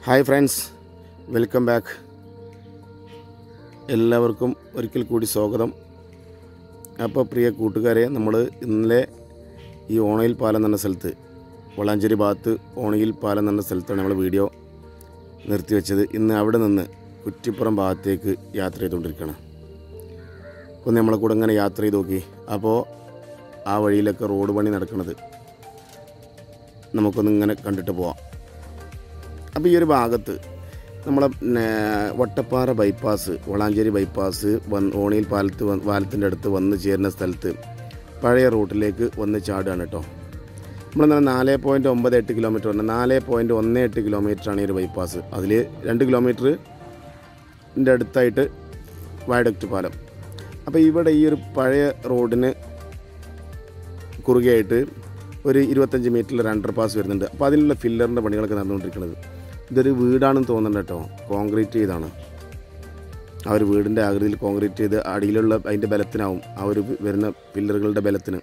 hi friends welcome back എല്ലാവർക്കും ഒരിക്കൽ കൂടി സ്വാഗതം അപ്പോൾ പ്രിയ കൂട്ടുകാരെ നമ്മൾ ഇന്നലെ ഈ ഓണയിൽ പാലം എന്ന സ്ഥലത്ത് വളാഞ്ചേരി ഭാഗത്ത് ഓണയിൽ പാലം എന്ന സ്ഥലത്താണ് നമ്മൾ വീഡിയോ നിർത്തിവെച്ചത് ഇന്ന് അവിടെ നിന്ന് കുറ്റിപ്പുറം ഭാഗത്തേക്ക് യാത്ര ചെയ്തുകൊണ്ടിരിക്കുകയാണ് ഒന്ന് നമ്മളെ കൂടെ ഇങ്ങനെ യാത്ര ചെയ്ത് നോക്കി അപ്പോൾ ആ വഴിയിലൊക്കെ റോഡ് പണി നടക്കുന്നത് നമുക്കൊന്ന് ഇങ്ങനെ കണ്ടിട്ട് പോവാം അപ്പോൾ ഈ ഒരു ഭാഗത്ത് നമ്മളെ പിന്നെ വട്ടപ്പാറ ബൈപ്പാസ് വളാഞ്ചേരി ബൈപ്പാസ് വന്ന് ഓണിയിൽ പാലത്ത് വന്ന് പാലത്തിൻ്റെ അടുത്ത് വന്ന് ചേരുന്ന സ്ഥലത്ത് പഴയ റൂട്ടിലേക്ക് വന്ന് ചാടുകയാണ് കേട്ടോ നമ്മൾ നാല് പോയിൻറ്റ് ഒമ്പത് എട്ട് കിലോമീറ്റർ ഉണ്ട് നാല് പോയിൻറ്റ് ഒന്ന് എട്ട് കിലോമീറ്ററാണ് ഈ ഒരു ബൈപ്പാസ് അതിൽ രണ്ട് കിലോമീറ്ററിൻ്റെ അടുത്തായിട്ട് വയഡക്റ്റ് പാലം അപ്പോൾ ഇവിടെ ഈ ഒരു പഴയ റോഡിന് കുറുകെയായിട്ട് ഒരു ഇരുപത്തഞ്ച് മീറ്ററിൽ ഒരു അണ്ടർ പാസ് വരുന്നുണ്ട് അപ്പോൾ അതിനുള്ള ഫില്ലറിൻ്റെ പണികളൊക്കെ നടന്നുകൊണ്ടിരിക്കുന്നത് ഇതൊരു വീടാണെന്ന് തോന്നുന്നുണ്ട് കേട്ടോ കോൺക്രീറ്റ് ചെയ്താണ് ആ ഒരു വീടിൻ്റെ ആകൃതിയിൽ കോൺക്രീറ്റ് ചെയ്ത് അടിയിലുള്ള അതിൻ്റെ ബലത്തിനാവും ആ ഒരു വരുന്ന പില്ലറുകളുടെ ബലത്തിന്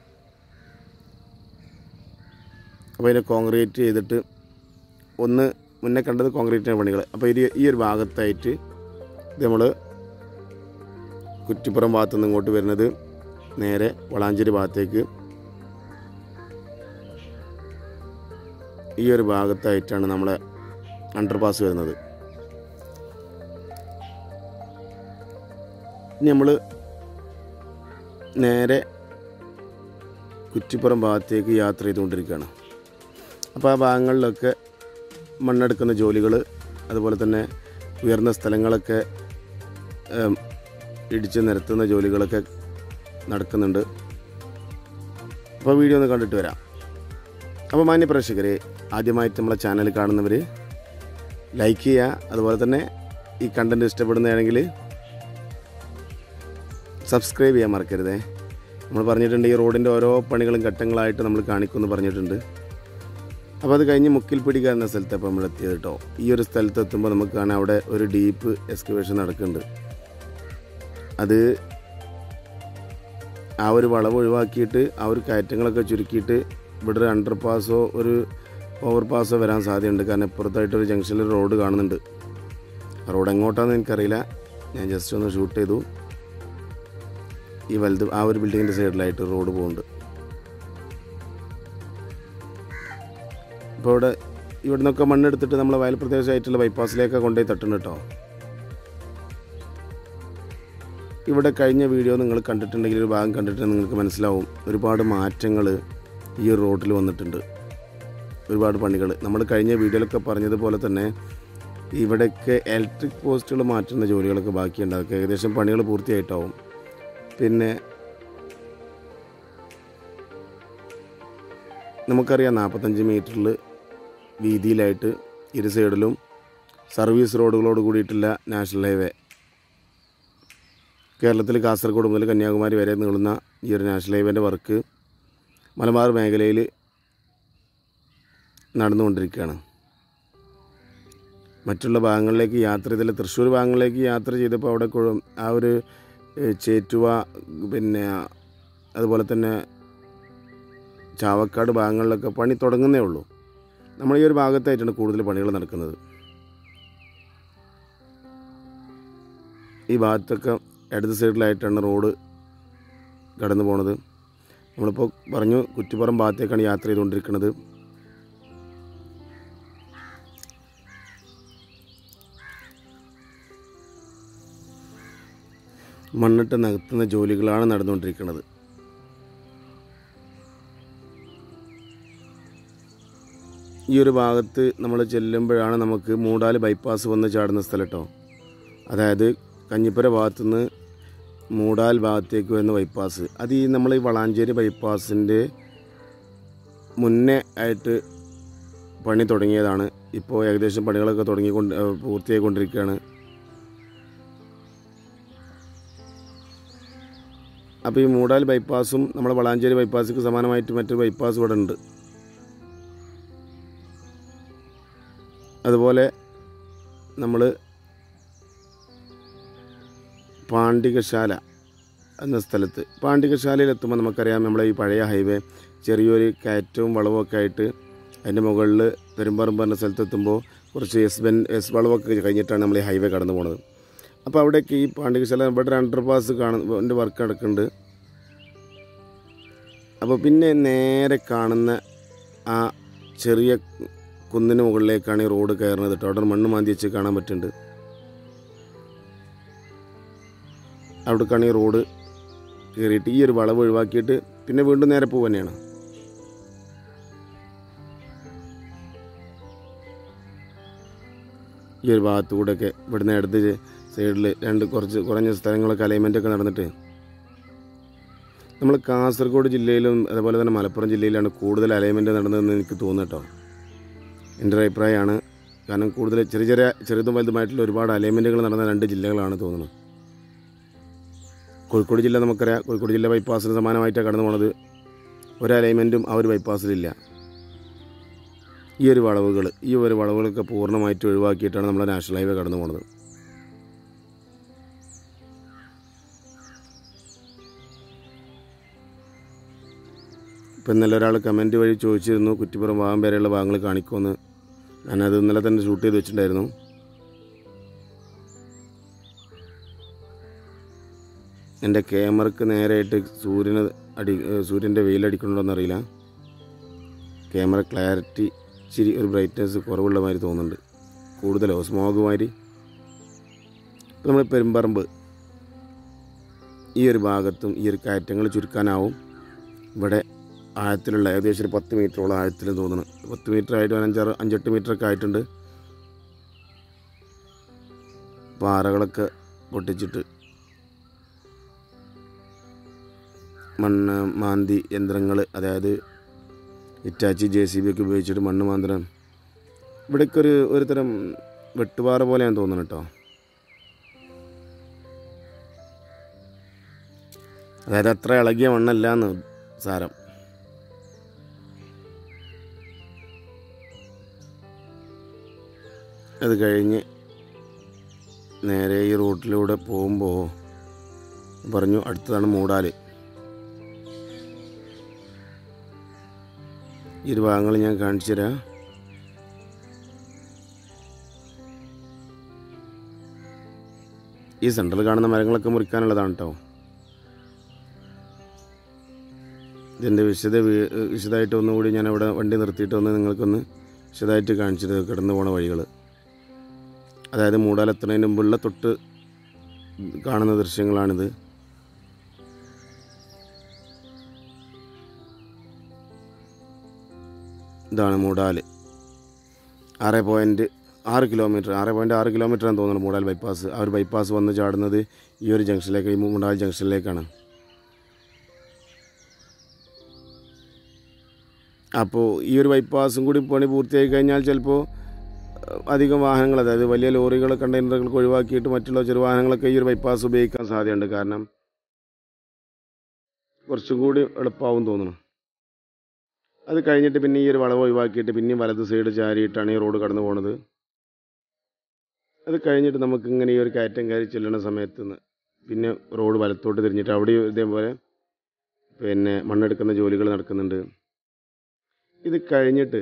അപ്പോൾ അതിനെ കോൺക്രീറ്റ് ചെയ്തിട്ട് ഒന്ന് മുന്നേ കണ്ടത് കോൺക്രീറ്റിൻ്റെ പണികൾ അപ്പോൾ ഇത് ഈ ഒരു ഭാഗത്തായിട്ട് ഇത് നമ്മൾ കുറ്റിപ്പുറം ഭാഗത്തു നിന്ന് ഇങ്ങോട്ട് വരുന്നത് നേരെ വളാഞ്ചേരി ഭാഗത്തേക്ക് ഈ ഒരു ഭാഗത്തായിട്ടാണ് നമ്മളെ അണ്ടർപാസ് വരുന്നത് ഇനി നമ്മൾ നേരെ കുറ്റിപ്പുറം ഭാഗത്തേക്ക് യാത്ര ചെയ്തുകൊണ്ടിരിക്കുകയാണ് അപ്പോൾ ആ ഭാഗങ്ങളിലൊക്കെ മണ്ണെടുക്കുന്ന ജോലികൾ അതുപോലെ തന്നെ ഉയർന്ന സ്ഥലങ്ങളൊക്കെ ഏം, ഇടിച്ച് നിരത്തുന്ന ജോലികളൊക്കെ നടക്കുന്നുണ്ട് അപ്പോൾ വീഡിയോ ഒന്ന് കണ്ടിട്ട് വരാം അപ്പോൾ മാന്യ പ്രേക്ഷകരെ ആദ്യമായിട്ട് നമ്മളെ ചാനൽ കാണുന്നവർ ലൈക്ക് ചെയ്യുക അതുപോലെ തന്നെ ഈ കണ്ടൻറ്റ് ഇഷ്ടപ്പെടുന്നതാണെങ്കിൽ സബ്സ്ക്രൈബ് ചെയ്യാൻ മറക്കരുതേ നമ്മൾ പറഞ്ഞിട്ടുണ്ട് ഈ റോഡിൻ്റെ ഓരോ പണികളും ഘട്ടങ്ങളായിട്ട് നമ്മൾ കാണിക്കുമെന്ന് പറഞ്ഞിട്ടുണ്ട് അപ്പോൾ അത് കഴിഞ്ഞ് മുക്കിൽപ്പിടിക എന്ന സ്ഥലത്ത് അപ്പോൾ നമ്മൾ എത്തിയത് കേട്ടോ ഈ ഒരു സ്ഥലത്ത് എത്തുമ്പോൾ നമുക്ക് കാണാം അവിടെ ഒരു ഡീപ്പ് എക്സ്കവേഷൻ നടക്കുന്നുണ്ട് അത് ആ ഒരു വളവ് ഒഴിവാക്കിയിട്ട് ആ ഒരു കയറ്റങ്ങളൊക്കെ ചുരുക്കിയിട്ട് ഇവിടെ ഒരു അണ്ടർ പാസോ ഒരു ഓവർ പാസോ വരാൻ സാധ്യതയുണ്ട് കാരണം ഇപ്പുറത്തായിട്ട് ഒരു ജംഗ്ഷനിൽ ഒരു റോഡ് കാണുന്നുണ്ട് ആ റോഡ് എങ്ങോട്ടാണെന്ന് എനിക്കറിയില്ല ഞാൻ ജസ്റ്റ് ഒന്ന് ഷൂട്ട് ചെയ്തു ഈ വലുത് ആ ഒരു ബിൽഡിങ്ങിൻ്റെ സൈഡിലായിട്ട് റോഡ് പോകുന്നുണ്ട് ഇപ്പോൾ ഇവിടെ ഇവിടെ നിന്നൊക്കെ മണ്ണെടുത്തിട്ട് നമ്മളെ വയൽ പ്രദേശമായിട്ടുള്ള ബൈപ്പാസിലേക്ക് കൊണ്ടുപോയി തട്ടുന്നു കേട്ടോ ഇവിടെ കഴിഞ്ഞ വീഡിയോ നിങ്ങൾ കണ്ടിട്ടുണ്ടെങ്കിൽ ഒരു ഭാഗം കണ്ടിട്ട് നിങ്ങൾക്ക് മനസ്സിലാവും ഒരുപാട് മാറ്റങ്ങൾ ഈ ഒരു റോഡിൽ വന്നിട്ടുണ്ട് ഒരുപാട് പണികൾ നമ്മൾ കഴിഞ്ഞ വീഡിയോയിലൊക്കെ പറഞ്ഞതുപോലെ തന്നെ ഇവിടെയൊക്കെ ഇലക്ട്രിക് പോസ്റ്റുകൾ മാറ്റുന്ന ജോലികളൊക്കെ ബാക്കിയുണ്ട് അതൊക്കെ ഏകദേശം പണികൾ പൂർത്തിയായിട്ടാവും പിന്നെ നമുക്കറിയാം നാൽപ്പത്തഞ്ച് മീറ്ററിൽ വീതിയിലായിട്ട് ഇരു സൈഡിലും സർവീസ് റോഡുകളോട് കൂടിയിട്ടുള്ള നാഷണൽ ഹൈവേ കേരളത്തിൽ കാസർഗോഡ് മുതൽ കന്യാകുമാരി വരെ നീളുന്ന ഈ ഒരു നാഷണൽ ഹൈവേൻ്റെ വർക്ക് മലബാർ മേഖലയിൽ നടന്നുകൊണ്ടിരിക്കുകയാണ് മറ്റുള്ള ഭാഗങ്ങളിലേക്ക് യാത്ര ചെയ്തില്ല തൃശ്ശൂർ ഭാഗങ്ങളിലേക്ക് യാത്ര ചെയ്തപ്പോൾ അവിടെ കുഴ- ആ ഒരു ഏഹ്, ചേറ്റുവ പിന്നെ അതുപോലെ തന്നെ ചാവക്കാട് ഭാഗങ്ങളിലൊക്കെ പണി തുടങ്ങുന്നേ ഉള്ളൂ നമ്മൾ ഈ ഒരു ഭാഗത്തായിട്ടാണ് കൂടുതൽ പണികൾ നടക്കുന്നത് ഈ ഭാഗത്തൊക്കെ ഇടത് സൈഡിലായിട്ടാണ് റോഡ് കടന്നു പോണത് നമ്മളിപ്പോൾ പറഞ്ഞു കുറ്റിപ്പുറം ഭാഗത്തേക്കാണ് യാത്ര ചെയ്തുകൊണ്ടിരിക്കുന്നത് മണ്ണിട്ട് നികത്തുന്ന ജോലികളാണ് നടന്നുകൊണ്ടിരിക്കുന്നത് ഈ ഒരു ഭാഗത്ത് നമ്മൾ ചെല്ലുമ്പോഴാണ് നമുക്ക് മൂടാല് ബൈപ്പാസ് വന്ന് ചാടുന്ന സ്ഥലം കേട്ടോ അതായത് കഞ്ഞിപ്പുര ഭാഗത്തുനിന്ന് മൂടാൽ ഭാഗത്തേക്ക് വരുന്ന ബൈപ്പാസ് അത് ഈ നമ്മൾ ഈ വളാഞ്ചേരി ബൈപ്പാസിൻ്റെ മുന്നേ ആയിട്ട് പണി തുടങ്ങിയതാണ് ഇപ്പോൾ ഏകദേശം പണികളൊക്കെ തുടങ്ങിക്കൊണ്ട് ഏഹ് പൂർത്തിയായിക്കൊണ്ടിരിക്കുകയാണ് അപ്പോൾ ഈ മൂടാൽ ബൈപ്പാസും നമ്മുടെ വളാഞ്ചേരി ബൈപ്പാസിക്ക് സമാനമായിട്ട് മറ്റൊരു ബൈപ്പാസ് ഇവിടെ ഉണ്ട് അതുപോലെ നമ്മൾ പാണ്ഡികശാല എന്ന സ്ഥലത്ത് പാണ്ഡികശാലയിൽ എത്തുമ്പോൾ നമുക്കറിയാം നമ്മളെ ഈ പഴയ ഹൈവേ ചെറിയൊരു കയറ്റവും വളവും ഒക്കെ ആയിട്ട് അതിൻ്റെ മുകളിൽ പെരുമ്പറമ്പ് പറഞ്ഞ സ്ഥലത്തെത്തുമ്പോൾ കുറച്ച് എസ് ബെൻ എസ് വളവൊക്കെ കഴിഞ്ഞിട്ടാണ് നമ്മൾ ഈ ഹൈവേ കടന്നു പോണത് അപ്പോൾ അവിടേക്ക് ഈ പാണ്ഡികശാല ഇവിടെ ഒരു അണ്ടർ പാസ് കാണുന്ന വർക്ക് നടക്കുന്നുണ്ട് അപ്പോൾ പിന്നെ നേരെ കാണുന്ന ആ ചെറിയ കുന്നിന് മുകളിലേക്കാണ് ഈ റോഡ് കയറുന്നത് കേട്ടോ അവിടെ ഒരു മണ്ണ് മാന്തി വെച്ച് കാണാൻ പറ്റുന്നുണ്ട് അവിടേക്കാണ് ഈ റോഡ് കയറിയിട്ട് ഈ ഒരു വളവ് ഒഴിവാക്കിയിട്ട് പിന്നെ വീണ്ടും നേരെ പോകുക തന്നെയാണ് ഈ ഒരു ഭാഗത്തൂടെയൊക്കെ ഇവിടുന്ന് അടുത്ത് സൈഡിൽ രണ്ട് കുറച്ച് കുറഞ്ഞ സ്ഥലങ്ങളൊക്കെ അലൈൻമെൻ്റൊക്കെ നടന്നിട്ട് നമ്മൾ കാസർഗോഡ് ജില്ലയിലും അതുപോലെ തന്നെ മലപ്പുറം ജില്ലയിലാണ് കൂടുതൽ അലൈൻമെൻറ്റ് നടന്നതെന്ന് എനിക്ക് തോന്നുന്നു കേട്ടോ എൻ്റെ ഒരു അഭിപ്രായമാണ് കാരണം കൂടുതൽ ചെറിയ ചെറിയ ചെറുതും വലുതുമായിട്ടുള്ള ഒരുപാട് അലൈൻമെൻറ്റുകൾ നടന്ന രണ്ട് ജില്ലകളാണ് തോന്നുന്നത് കോഴിക്കോട് ജില്ല നമുക്കറിയാം കോഴിക്കോട് ജില്ല ബൈപ്പാസിന് സമാനമായിട്ടാണ് കടന്നു പോണത് ഒരു അലൈൻമെൻറ്റും ആ ഒരു ബൈപ്പാസിലില്ല ഈ ഒരു വളവുകൾ ഈ ഒരു വളവുകളൊക്കെ പൂർണ്ണമായിട്ട് ഒഴിവാക്കിയിട്ടാണ് നമ്മൾ നാഷണൽ ഹൈവേ കടന്നു പോണത് ഇപ്പം ഇന്നലെ ഒരാൾ കമൻറ്റ് വഴി ചോദിച്ചിരുന്നു കുറ്റിപ്പുറം ഭാഗം വരെയുള്ള ഭാഗങ്ങൾ കാണിക്കുമെന്ന് ഞാനത് ഇന്നലെ തന്നെ ഷൂട്ട് ചെയ്ത് വെച്ചിട്ടുണ്ടായിരുന്നു എൻ്റെ ക്യാമറക്ക് നേരെയായിട്ട് സൂര്യന് അടി സൂര്യൻ്റെ വെയിലടിക്കണുണ്ടോയെന്ന് അറിയില്ല ക്യാമറ ക്ലാരിറ്റി ഇച്ചിരി ഒരു ബ്രൈറ്റ്നസ് കുറവുള്ള മാതിരി തോന്നുന്നുണ്ട് കൂടുതലോ സ്മോഗ് മാതിരി നമ്മൾ പെരുമ്പറമ്പ് ഈ ഒരു ഭാഗത്തും ഈ ഒരു കയറ്റങ്ങൾ ചുരുക്കാനാവും ഇവിടെ ആഴത്തിലുള്ള ഏകദേശം ഒരു പത്ത് മീറ്ററോളം ആഴത്തിൽ തോന്നുന്നു പത്ത് മീറ്റർ ആയിട്ട് ഒരു അഞ്ചാറ് അഞ്ചെട്ട് മീറ്ററൊക്കെ ആയിട്ടുണ്ട് പാറകളൊക്കെ പൊട്ടിച്ചിട്ട് മണ്ണ് മാന്തി യന്ത്രങ്ങൾ അതായത് ഇറ്റാച്ചി ജെ സി ബി ഒക്കെ ഉപയോഗിച്ചിട്ട് മണ്ണ് മാന്തരം ഇവിടേക്ക് ഒരു ഒരു തരം വെട്ടുപാറ പോലെയാണ് തോന്നുന്നു കേട്ടോ അതായത് അത്ര ഇളകിയ മണ്ണല്ല എന്ന് സാരം അത് കഴിഞ്ഞ് നേരെ ഈ റൂട്ടിലൂടെ പോകുമ്പോൾ പറഞ്ഞു അടുത്തതാണ് മൂടാൽ ഈ ഒരു ഭാഗങ്ങൾ ഞാൻ കാണിച്ചു തരാം ഈ സെൻറ്ററിൽ കാണുന്ന മരങ്ങളൊക്കെ മുറിക്കാനുള്ളതാണ് കേട്ടോ ഇതിൻ്റെ വിശദ വീ- വിശദമായിട്ട് ഒന്നുകൂടി ഞാൻ ഇവിടെ വണ്ടി നിർത്തിയിട്ട് ഒന്ന് നിങ്ങൾക്കൊന്ന് വിശദമായിട്ട് കാണിച്ചിട്ട് കിടന്നു പോണ വഴികൾ അതായത് മൂടാലെത്തുന്നതിന് മുമ്പുള്ള തൊട്ട് കാണുന്ന ദൃശ്യങ്ങളാണിത് ഇതാണ് മൂടാൽ ആറ് പോയിൻറ്റ് ആറ് കിലോമീറ്റർ ആറ് പോയിൻറ്റ് ആറ് കിലോമീറ്റർ ആണെന്ന് തോന്നുന്നു മൂടാൽ ബൈപ്പാസ് ആ ഒരു ബൈപ്പാസ് വന്ന് ചാടുന്നത് ഈ ഒരു ജംഗ്ഷനിലേക്ക് ഈ മൂടാൽ ജംഗ്ഷനിലേക്കാണ് അപ്പോൾ ഈ ഒരു ബൈപ്പാസും കൂടി പണി പൂർത്തിയായി കഴിഞ്ഞാൽ ചിലപ്പോൾ അഹ്, അധികം വാഹനങ്ങൾ അതായത് വലിയ ലോറികൾ കണ്ടെയ്നറുകൾക്ക് ഒഴിവാക്കിയിട്ട് മറ്റുള്ള ചെറു വാഹനങ്ങളൊക്കെ ഈ ഒരു ബൈപ്പാസ് ഉപയോഗിക്കാൻ സാധ്യതയുണ്ട് കാരണം കുറച്ചും കൂടി എളുപ്പമാവും തോന്നുന്നു അത് കഴിഞ്ഞിട്ട് പിന്നെ ഈ ഒരു വളവ് ഒഴിവാക്കിയിട്ട് പിന്നെയും വലത് സൈഡ് ചാരിയിട്ടാണ് ഈ റോഡ് കടന്നു പോണത് അത് കഴിഞ്ഞിട്ട് നമുക്ക് ഇങ്ങനെ ഈ ഒരു കയറ്റം കയറി ചെല്ലുന്ന സമയത്ത് നിന്ന് പിന്നെ റോഡ് വലത്തോട്ട് തിരിഞ്ഞിട്ട് അവിടെ ഇതേപോലെ പിന്നെ മണ്ണെടുക്കുന്ന ജോലികൾ നടക്കുന്നുണ്ട് ഇത് കഴിഞ്ഞിട്ട്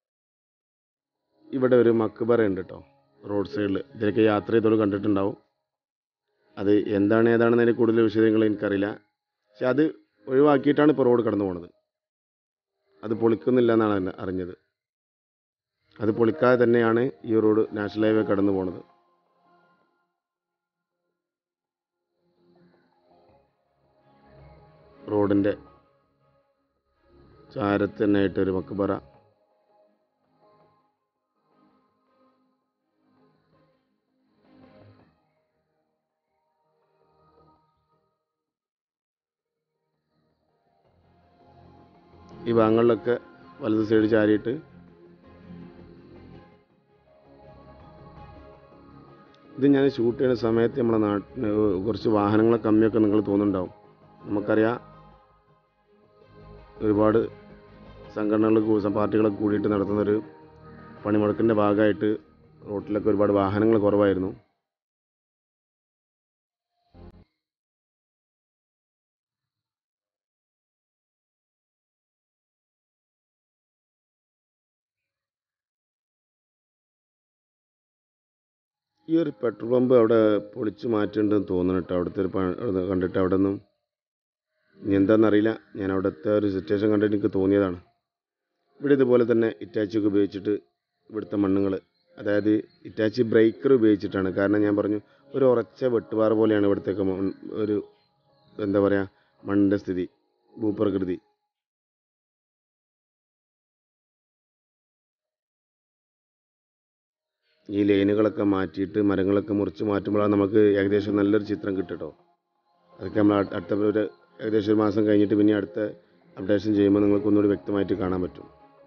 ഇവിടെ ഒരു മക്ബറ ഉണ്ട് കേട്ടോ റോഡ് സൈഡിൽ ഇതിലൊക്കെ യാത്ര ചെയ്തോട് കണ്ടിട്ടുണ്ടാവും അത് എന്താണ് ഏതാണെന്ന് അതിൻ്റെ കൂടുതൽ വിശദങ്ങൾ എനിക്കറിയില്ല പക്ഷെ അത് ഒഴിവാക്കിയിട്ടാണ് ഇപ്പോൾ റോഡ് കടന്നു പോണത് അത് പൊളിക്കുന്നില്ല എന്നാണ് എന്നെ അറിഞ്ഞത് അത് പൊളിക്കാതെ തന്നെയാണ് ഈ റോഡ് നാഷണൽ ഹൈവേ കടന്നു പോണത് റോഡിൻ്റെ ചാരത്ത് തന്നെയായിട്ട് ഒരു മക്ബറ ഈ ഭാഗങ്ങളിലൊക്കെ വലത് സൈഡ് ചാരിയിട്ട് ഇത് ഞാൻ ഷൂട്ട് ചെയ്യുന്ന സമയത്ത് നമ്മുടെ നാട്ടിൽ കുറച്ച് വാഹനങ്ങളെ കമ്മിയൊക്കെ നിങ്ങൾ തോന്നുന്നുണ്ടാവും നമുക്കറിയാം ഒരുപാട് സംഘടനകൾ കൂ- പാർട്ടികളൊക്കെ കൂടിയിട്ട് നടത്തുന്നൊരു പണിമുടക്കിൻ്റെ ഭാഗമായിട്ട് റോട്ടിലൊക്കെ ഒരുപാട് വാഹനങ്ങൾ കുറവായിരുന്നു ഈ ഒരു പെട്രോൾ പമ്പ് അവിടെ പൊളിച്ച് മാറ്റുന്നുണ്ടെന്ന് തോന്നുന്നു കേട്ടോ അവിടുത്തെ ഒരു പ- അവിടെ കണ്ടിട്ട് അവിടെ ഒന്നും ഇനി എന്താണെന്നറിയില്ല ഞാൻ അവിടുത്തെ ഒരു സിറ്റുവേഷൻ കണ്ടിട്ട് എനിക്ക് തോന്നിയതാണ് ഇവിടെ ഇതുപോലെ തന്നെ ഇറ്റാച്ചിയൊക്കെ ഉപയോഗിച്ചിട്ട് ഇവിടുത്തെ മണ്ണുങ്ങൾ അതായത് ഇറ്റാച്ചി ബ്രേക്കർ ഉപയോഗിച്ചിട്ടാണ് കാരണം ഞാൻ പറഞ്ഞു ഒരു ഉറച്ച വെട്ടുപാറ പോലെയാണ് ഇവിടുത്തെ ഒരു എന്താ പറയുക മണ്ണിൻ്റെ സ്ഥിതി ഭൂപ്രകൃതി ഈ ലൈനുകളൊക്കെ മാറ്റിയിട്ട് മരങ്ങളൊക്കെ മുറിച്ച് മാറ്റുമ്പോഴാണ് നമുക്ക് ഏകദേശം നല്ലൊരു ചിത്രം കിട്ടും കേട്ടോ അതൊക്കെ നമ്മൾ അട്- അടുത്ത ഒരു ഏകദേശം ഒരു മാസം കഴിഞ്ഞിട്ട് പിന്നെ അടുത്ത അപ്ഡേഷൻ ചെയ്യുമ്പോൾ നിങ്ങൾക്ക് ഒന്നുകൂടി വ്യക്തമായിട്ട് കാണാൻ പറ്റും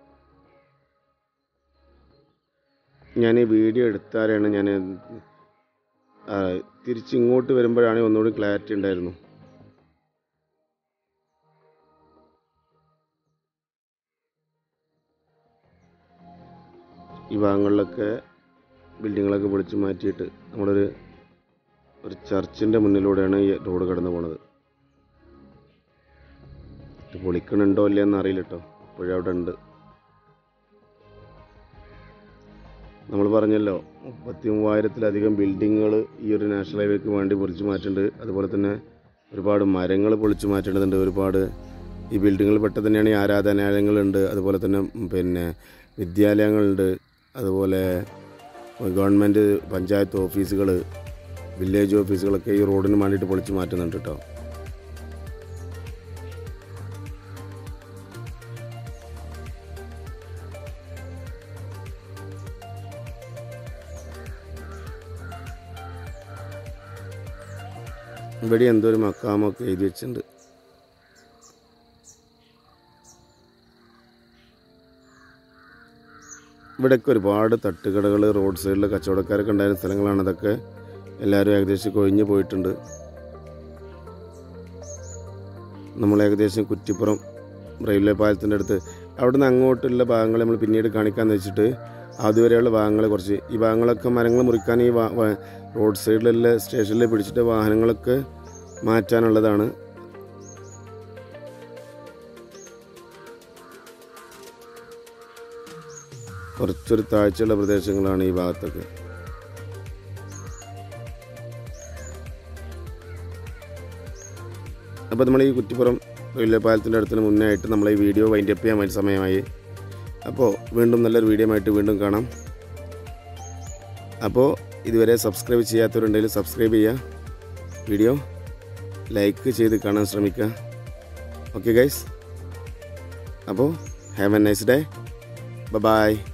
ഞാൻ ഈ വീഡിയോ എടുത്താലാണ് ഞാൻ തിരിച്ചിങ്ങോട്ട് വരുമ്പോഴാണ് ഒന്നുകൂടി ക്ലാരിറ്റി ഉണ്ടായിരുന്നു ഈ ഭാഗങ്ങളിലൊക്കെ ബിൽഡിങ്ങുകളൊക്കെ പൊളിച്ച് മാറ്റിയിട്ട് നമ്മളൊരു ഒരു ചർച്ചിൻ്റെ മുന്നിലൂടെയാണ് ഈ റോഡ് കടന്നു പോണത് ഇത് പൊളിക്കണുണ്ടോ ഇല്ലയെന്ന് അറിയില്ല കേട്ടോ ഇപ്പോഴും അവിടെ ഉണ്ട് നമ്മൾ പറഞ്ഞല്ലോ മുപ്പത്തി മൂവായിരത്തിലധികം ബിൽഡിങ്ങുകൾ ഈ ഒരു നാഷണൽ ഹൈവേക്ക് വേണ്ടി പൊളിച്ചു മാറ്റുന്നുണ്ട് അതുപോലെ തന്നെ ഒരുപാട് മരങ്ങൾ പൊളിച്ചു മാറ്റേണ്ടതുണ്ട് ഒരുപാട് ഈ ബിൽഡിങ്ങുകൾ പെട്ട തന്നെയാണ് ഈ ആരാധനാലയങ്ങളുണ്ട് അതുപോലെ തന്നെ ഉം, പിന്നെ വിദ്യാലയങ്ങളുണ്ട് അതുപോലെ ഗവൺമെൻറ് പഞ്ചായത്ത് ഓഫീസുകൾ വില്ലേജ് ഓഫീസുകളൊക്കെ ഈ റോഡിന് വേണ്ടിയിട്ട് പൊളിച്ചു മാറ്റുന്നുണ്ട് കേട്ടോ ഇവിടെ എന്തോ ഒരു മക്കാമൊക്കെ എഴുതി വെച്ചിട്ടുണ്ട് ഇവിടെയൊക്കെ ഒരുപാട് തട്ടുകടകൾ റോഡ് സൈഡിൽ കച്ചവടക്കാരൊക്കെ ഉണ്ടായിരുന്ന സ്ഥലങ്ങളാണ് അതൊക്കെ എല്ലാവരും ഏകദേശം കൊഴിഞ്ഞു പോയിട്ടുണ്ട് നമ്മൾ ഏകദേശം കുറ്റിപ്പുറം റെയിൽവേ പാലത്തിൻ്റെ അടുത്ത് അവിടുന്ന് അങ്ങോട്ടുള്ള ഭാഗങ്ങൾ നമ്മൾ പിന്നീട് കാണിക്കാമെന്ന് വെച്ചിട്ട് അതുവരെയുള്ള ഭാഗങ്ങൾ കുറച്ച് ഈ ഭാഗങ്ങളൊക്കെ മരങ്ങൾ മുറിക്കാൻ ഈ വാ- വാ- റോഡ് സൈഡിലുള്ള സ്റ്റേഷനിൽ പിടിച്ചിട്ട് വാഹനങ്ങളൊക്കെ മാറ്റാനുള്ളതാണ് കുറച്ചൊരു താഴ്ചയുള്ള പ്രദേശങ്ങളാണ് ഈ ഭാഗത്തൊക്കെ അപ്പോൾ നമ്മൾ ഈ കുറ്റിപ്പുറം റെയിൽവേ പാലത്തിൻ്റെ അടുത്തിന് മുന്നേ ആയിട്ട് നമ്മൾ ഈ വീഡിയോ വൈൻഡ് അപ്പ് ചെയ്യാൻ വേണ്ടി സമയമായി അപ്പോൾ വീണ്ടും നല്ലൊരു വീഡിയോ ആയിട്ട് വീണ്ടും കാണാം അപ്പോൾ ഇതുവരെ സബ്സ്ക്രൈബ് ചെയ്യാത്തവരുണ്ടെങ്കിൽ സബ്സ്ക്രൈബ് ചെയ്യുക വീഡിയോ ലൈക്ക് ചെയ്ത് കാണാൻ ശ്രമിക്കുക ഓക്കെ ഗൈസ് അപ്പോൾ have a nice day by